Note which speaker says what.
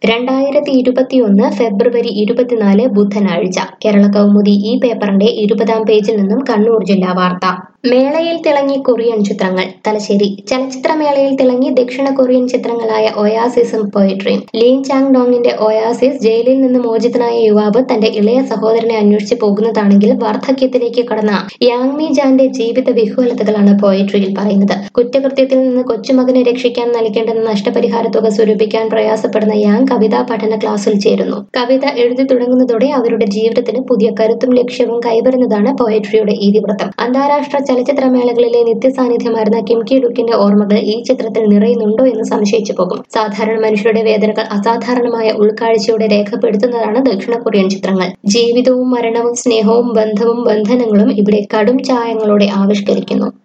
Speaker 1: രണ്ടായിരത്തി ഇരുപത്തിയൊന്ന് ഫെബ്രുവരി ഇരുപത്തിനാല് ബുധനാഴ്ച കേരള കൗമുദി ഈ പേപ്പറിന്റെ ഇരുപതാം പേജിൽ നിന്നും കണ്ണൂർ ജില്ലാ വാർത്ത മേളയിൽ തിളങ്ങി കൊറിയൻ ചിത്രങ്ങൾ തലശ്ശേരി ചലച്ചിത്രമേളയിൽ തിളങ്ങി ദക്ഷിണ കൊറിയൻ ചിത്രങ്ങളായ ഒയാസിസും പോയട്രിയും ലീൻ ചാങ് ഡോങ്ങിന്റെ ഒയാസിസ് ജയിലിൽ നിന്ന് മോചിതനായ യുവാവ് തന്റെ ഇളയ സഹോദരനെ അന്വേഷിച്ച് പോകുന്നതാണെങ്കിൽ വാർദ്ധക്യത്തിലേക്ക് കടന്ന യാങ്മി ജാന്റെ ജീവിത വിഹ്വലതകളാണ് പോയട്രിയിൽ പറയുന്നത് കുറ്റകൃത്യത്തിൽ നിന്ന് കൊച്ചുമകനെ രക്ഷിക്കാൻ നൽകേണ്ടുന്ന നഷ്ടപരിഹാര തുക സ്വരൂപിക്കാൻ പ്രയാസപ്പെടുന്ന യാങ് കവിതാ പഠന ക്ലാസ്സിൽ ചേരുന്നു കവിത എഴുതി തുടങ്ങുന്നതോടെ അവരുടെ ജീവിതത്തിന് പുതിയ കരുത്തും ലക്ഷ്യവും കൈവരുന്നതാണ് പോയട്രിയുടെ ഇതിവൃത്തം അന്താരാഷ്ട്ര ചലച്ചിത്രമേളകളിലെ നിത്യസാന്നിധ്യമായിരുന്ന കിം കി ഡുക്കിന്റെ ഓർമ്മകൾ ഈ ചിത്രത്തിൽ നിറയുന്നുണ്ടോ എന്ന് സംശയിച്ചു പോകും സാധാരണ മനുഷ്യരുടെ വേദനകൾ അസാധാരണമായ ഉൾക്കാഴ്ചയോടെ രേഖപ്പെടുത്തുന്നതാണ് ദക്ഷിണ കൊറിയൻ ചിത്രങ്ങൾ ജീവിതവും മരണവും സ്നേഹവും ബന്ധവും ബന്ധനങ്ങളും ഇവിടെ കടും ചായങ്ങളോടെ ആവിഷ്കരിക്കുന്നു